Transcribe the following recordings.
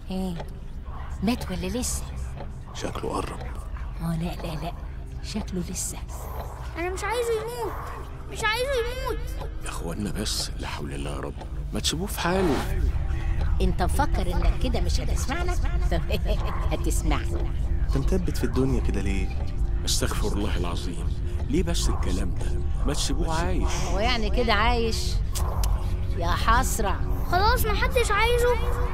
ايه مات ولا لسه شكله قرب اه لا لا لا شكله لسه انا مش عايزه يموت مش عايزه يموت يا اخوانا بس لا حول الله يا رب ما تسيبوه في حاله انت مفكر انك كده مش هتسمعنا طب هتسمعنا انت مثبت في الدنيا كده ليه استغفر الله العظيم ليه بس الكلام ده ما تسيبوه عايش هو يعني كده عايش يا حسرة خلاص ما حدش عايزه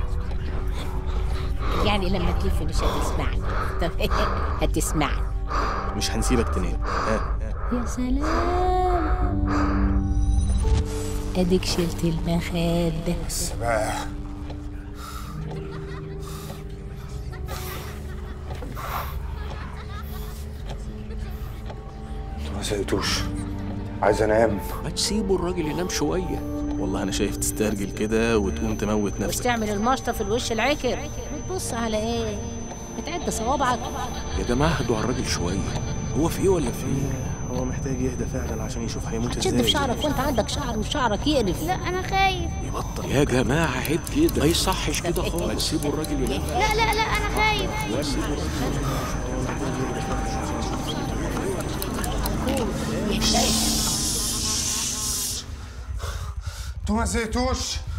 يعني لما تلف مش هتسمعنا طب هتسمعنا مش هنسيبك تنام ها يا سلام اديك شلت المخدة سماح انتوا ما سألتوش عايز انام ما تسيبوا الراجل ينام شويه والله انا شايف تسترجل كده وتقوم تموت مش نفسك تعمل المشطة في الوش العكر بتبص على ايه بتعد صوابعك يا جماعه اهدوا على الراجل شويه هو في ايه ولا في ايه هو محتاج يهدى فعلا عشان يشوف هيموت ازاي شد في شعرك وانت عندك شعر وشعرك يقرف لا انا خايف يبطل يا جماعه عيب كده ما يصحش كده خالص ما تسيبوا الراجل ينام لا لا لا انا خايف انتوا ما زهقتوش